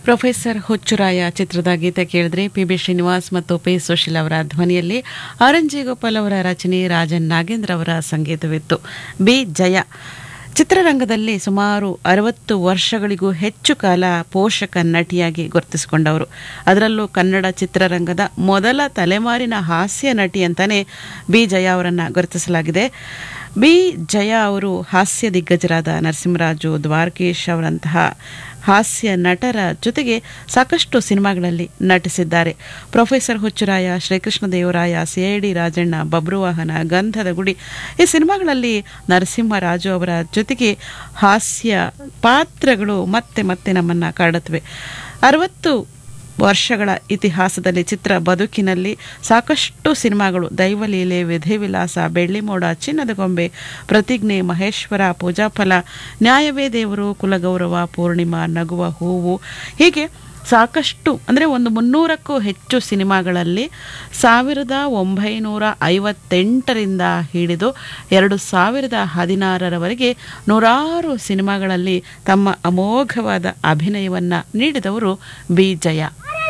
professor ಹುಚ್ಚುರಾಯ ಚಿತ್ರದ ಗೀತೆ ಕೇಳಿದ್ರೆ P B Srinivas ಮತ್ತು ಪಿ ಸುಶೀಲ್ ಅವರ ಧ್ವನಿಯಲ್ಲಿ ಆರಂಜಿ ಗೋಪಾಲ್ ಅವರ ರಚನೆ ರಾಜನ್ ನಾಗೇಂದ್ರ ಅವರ ಸಂಗೀತವಿತ್ತು ಬಿ ಜಯ ಚಿತ್ರರಂಗದಲ್ಲಿ ಸುಮಾರು ಅರವತ್ತು ವರ್ಷಗಳಿಗೂ ಹೆಚ್ಚು ಕಾಲ ಪೋಷಕ ನಟಿಯಾಗಿ ಗುರುತಿಸಿಕೊಂಡವರು ಅದರಲ್ಲೂ ಕನ್ನಡ ಚಿತ್ರರಂಗದ ಮೊದಲ ತಲೆಮಾರಿನ ಹಾಸ್ಯ ನಟಿ ಅಂತಾನೆ ಬಿ ಜಯ ಅವರನ್ನು ಗುರುತಿಸಲಾಗಿದೆ ಬಿ ಜಯ ಅವರು ಹಾಸ್ಯ ದಿಗ್ಗಜರಾದ ನರಸಿಂಹರಾಜು ದ್ವಾರಕೀಶ್ ಅವರಂತಹ ಹಾಸ್ಯ ನಟರ ಜೊತೆಗೆ ಸಾಕಷ್ಟು ಸಿನಿಮಾಗಳಲ್ಲಿ ನಟಿಸಿದ್ದಾರೆ ಪ್ರೊಫೆಸರ್ ಹುಚ್ಚುರಾಯ ಶ್ರೀಕೃಷ್ಣ ದೇವರಾಯ ಸಿಐಡಿ ರಾಜಣ್ಣ ಬಬ್ರುವಾಹನ ಗಂಧದ ಗುಡಿ ಈ ಸಿನಿಮಾಗಳಲ್ಲಿ ನರಸಿಂಹರಾಜು ಅವರ ಜೊತೆಗೆ ಹಾಸ್ಯ ಪಾತ್ರಗಳು ಮತ್ತೆ ಮತ್ತೆ ನಮ್ಮನ್ನು ಕಾಡುತ್ತವೆ ಅರವತ್ತು ವರ್ಷಗಳ ಇತಿಹಾಸದಲ್ಲಿ ಚಿತ್ರ ಬದುಕಿನಲ್ಲಿ ಸಾಕಷ್ಟು ಸಿನಿಮಾಗಳು ದೈವಲೀಲೆ ವಿಧಿವಿಲಾಸ ಬೆಳ್ಳಿಮೋಡ ಚಿನ್ನದ ಗೊಂಬೆ ಪ್ರತಿಜ್ಞೆ ಮಹೇಶ್ವರ ಪೂಜಾಫಲ ನ್ಯಾಯವೇ ದೇವರು ಕುಲಗೌರವ ಪೂರ್ಣಿಮಾ ನಗುವ ಹೂವು ಹೀಗೆ ಸಾಕಷ್ಟು ಅಂದರೆ ಒಂದು ಮುನ್ನೂರಕ್ಕೂ ಹೆಚ್ಚು ಸಿನಿಮಾಗಳಲ್ಲಿ ಸಾವಿರದ ಒಂಬೈನೂರ ಐವತ್ತೆಂಟರಿಂದ ಹಿಡಿದು ಎರಡು ಸಾವಿರದ ಹದಿನಾರರವರೆಗೆ ನೂರಾರು ಸಿನಿಮಾಗಳಲ್ಲಿ ತಮ್ಮ ಅಮೋಘವಾದ ಅಭಿನಯವನ್ನು ನೀಡಿದವರು ಬಿ ಜಯ